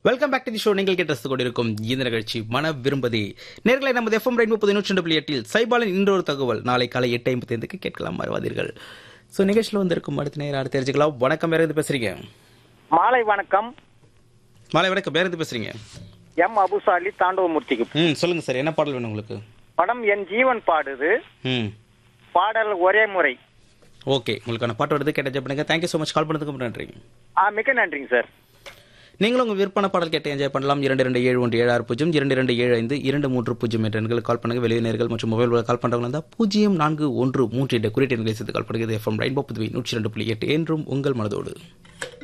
welcome back to the show நீங்கள் கேட்டு ரசித்துக் கொண்டிருக்கும் இந்த நிகழ்ச்சி மன விரும்பதி நேர்களை நமது எஃப்எம் ரெயின் முப்பது நூற்றி ரெண்டு புள்ளி எட்டில் சைபாலின் இன்னொரு தகவல் நாளை காலை எட்டு ஐம்பத்தி ஐந்துக்கு கேட்கலாம் மறவாதீர்கள் ஸோ நிகழ்ச்சியில் வந்திருக்கும் அடுத்த நேரம் யார் தெரிஞ்சுக்கலாம் வணக்கம் வேற எது பேசுறீங்க மாலை வணக்கம் மாலை வணக்கம் வேற எது பேசுறீங்க எம் அபுசாலி தாண்டவமூர்த்திக்கு ம் சொல்லுங்க சார் என்ன பாடல் வேணும் உங்களுக்கு படம் என் ஜீவன் பாடுது ம் பாடல் ஒரே முறை ஓகே உங்களுக்கான பாட்டு வருது கேட்ட பண்ணுங்க தேங்க்யூ ஸோ மச் கால் பண்ணதுக்கு ரொம்ப நன்றி ஆ மிக்க நன்றிங்க சார் நீங்களும் உங்கள் விற்பனை பாடல் கேட்டு என்ஜாய் பண்ணலாம் இரண்டு ரெண்டு ஏழு ஒன்று ஏழு ஆறு பூஜ்ஜியம் இரண்டு ரெண்டு ஏழு ஐந்து இரண்டு மூன்று பூஜ்ஜியம் என்ற எண்களுக்கு கால் பண்ணுங்க வெளியினர்கள் மற்றும் மொபைல் கால் பண்ணுறவங்க இருந்தால் பூஜ்ஜியம் நான்கு ஒன்று மூன்று என்ற குறியீட்டு எண்களை சேர்த்து கால் பண்ணுகிறது எஃப்எம் ரெயின்போ புதுவை நூற்றி ரெண்டு புள்ளி எட்டு என்றும் உங்கள் மனதோடு